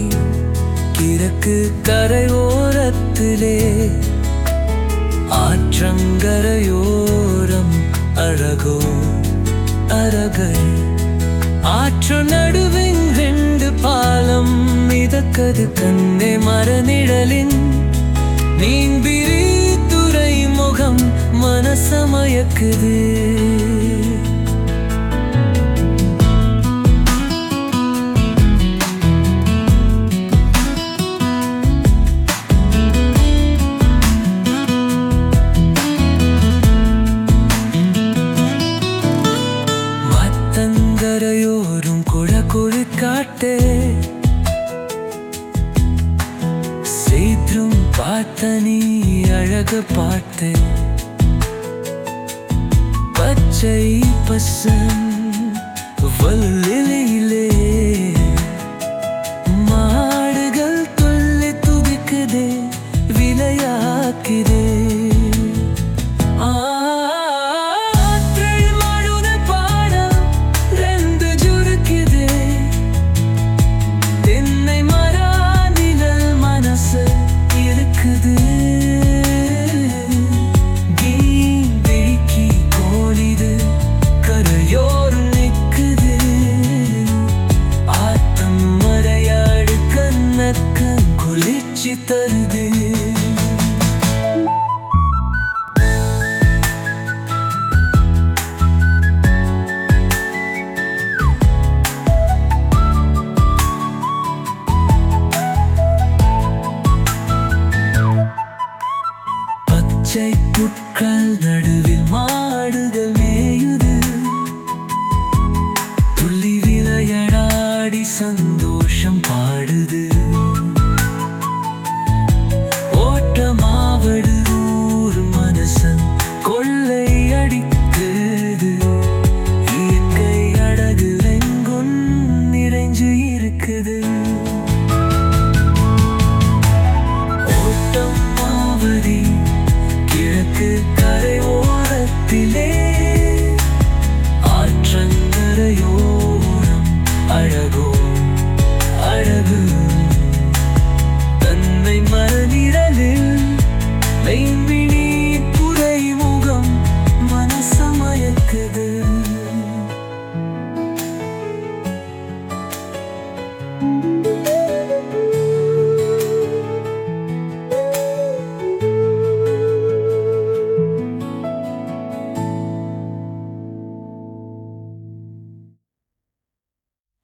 கிழக்கு கரையோரத்திலே ஆற்றங்கரையோரம் அழகோ அழகை ஆற்று நடுவின் ரெண்டு பாலம் மிதக்கது கண்ணே மரநிழலின் நீன்பிரி துறைமுகம் மனசமயக்குது மத்தங்கரையோரும் குழ குழி காட்டே சீற்றும் பார்த்த நீ அழகு பாட்டு பச்சை பசம் வல்லிலே மாடுகள் துள்ளி துதிக்குதே விளையாக்குதே ஆற்றில் மழுத பாடம் ரெண்டு ஜுருக்குதே தென்னை மரா நிழல் மனசு இருக்குது கீழ் விழிக்கி கோலிது கரையோர் நிக்குது ஆத்தம் மறையாடு கண்ணக்க குளிர்ச்சி தருது பச்சை புட்கள் நடுவில் மாடுகள் மேயுது துள்ளி விளையாடி சந்தோஷம் பாடுது ஓட்டமாவடு ஊர் மனசன் கொள்ளை அடிக்குது இயற்கை அழகு எங்கும் நிறைஞ்சு இருக்குது ஓட்டம் மாவதி கிழக்கு கரை ஓரத்திலே ஆற்றங்கரையோரம் அழகோ அழகு தன்னை மரநிழலில் மெய்விழி துறைமுகம் மனசமயக்குது